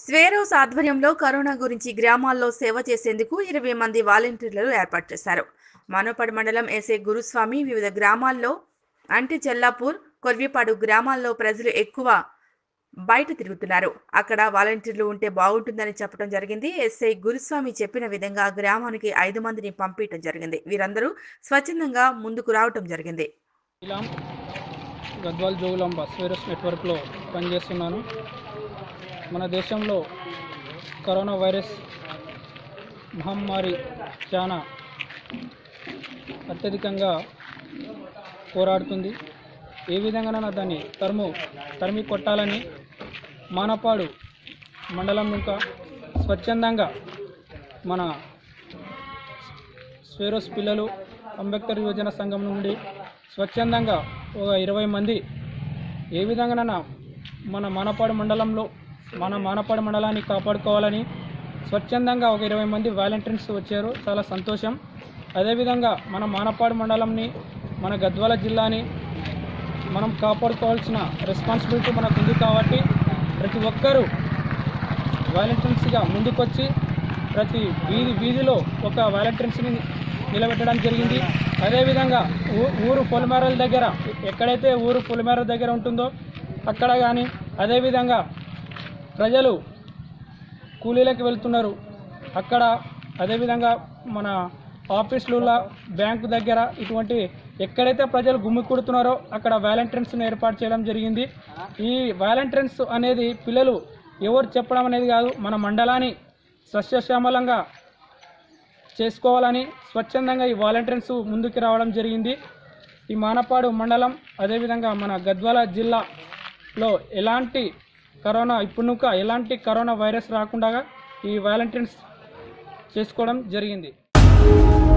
స్వేరోస్ ఆధ్వర్యంలో కరోనా గురించి గ్రామాల్లో సేవ చేసేందుకు ఇరవై మంది వాలంటీర్లను ఏర్పాటు చేశారు మానవపాడు మండలం ఎస్ఏ గురుస్వామి వివిధ గ్రామాల్లో అంటి చెల్లాపూర్ కొర్విపాడు గ్రామాల్లో ప్రజలు ఎక్కువ బయట తిరుగుతున్నారు అక్కడ వాలంటీర్లు ఉంటే బాగుంటుందని చెప్పడం జరిగింది ఎస్ఐ గురుస్వామి చెప్పిన విధంగా గ్రామానికి ఐదు మందిని పంపించడం జరిగింది వీరందరూ స్వచ్ఛందంగా ముందుకు రావటం జరిగింది ఇలాం గద్వాల్ జోగులాంబ స్వేరస్ నెట్వర్క్లో పనిచేస్తున్నాను మన దేశంలో కరోనా వైరస్ మహమ్మారి చాలా అత్యధికంగా పోరాడుతుంది ఏ విధంగానైనా దాన్ని తరుము తరిమి కొట్టాలని మానపాడు మండలం ఇంకా స్వచ్ఛందంగా మన స్వేరోస్ పిల్లలు అంబేద్కర్ యువజన సంఘం నుండి స్వచ్ఛందంగా ఒక ఇరవై మంది ఏ విధంగానైనా మన మానపాడు మండలంలో మన మానపాడు మండలాన్ని కాపాడుకోవాలని స్వచ్ఛందంగా ఒక ఇరవై మంది వాలంటీర్స్ వచ్చారు చాలా సంతోషం అదేవిధంగా మన మానపాడు మండలంని మన గద్వాల జిల్లాని మనం కాపాడుకోవాల్సిన రెస్పాన్సిబిలిటీ మనకు ఉంది కాబట్టి ప్రతి ఒక్కరూ వాలంటీర్స్గా ముందుకొచ్చి ప్రతి వీధి వీధిలో ఒక వాలంటీర్స్ని నిలబెట్టడం జరిగింది అదేవిధంగా ఊ ఊరు పొలిమేరల దగ్గర ఎక్కడైతే ఊరు పొలిమేర దగ్గర ఉంటుందో అక్కడ కానీ అదేవిధంగా ప్రజలు కూలీలకు వెళ్తున్నారు అక్కడ అదేవిధంగా మన ఆఫీసుల బ్యాంకు దగ్గర ఇటువంటి ఎక్కడైతే ప్రజలు గుమ్మికూడుతున్నారో అక్కడ వాలంటీర్స్ను ఏర్పాటు చేయడం జరిగింది ఈ వాలంటీర్స్ అనేది పిల్లలు ఎవరు చెప్పడం అనేది కాదు మన మండలాన్ని సస్యశ్యామలంగా చేసుకోవాలని స్వచ్ఛందంగా ఈ వాలంటీర్స్ ముందుకు రావడం జరిగింది ఈ మానపాడు మండలం అదేవిధంగా మన గద్వాల జిల్లాలో ఎలాంటి కరోనా ఇప్పుడు ఎలాంటి కరోనా వైరస్ రాకుండా ఈ వాలంటీర్స్ చేసుకోవడం జరిగింది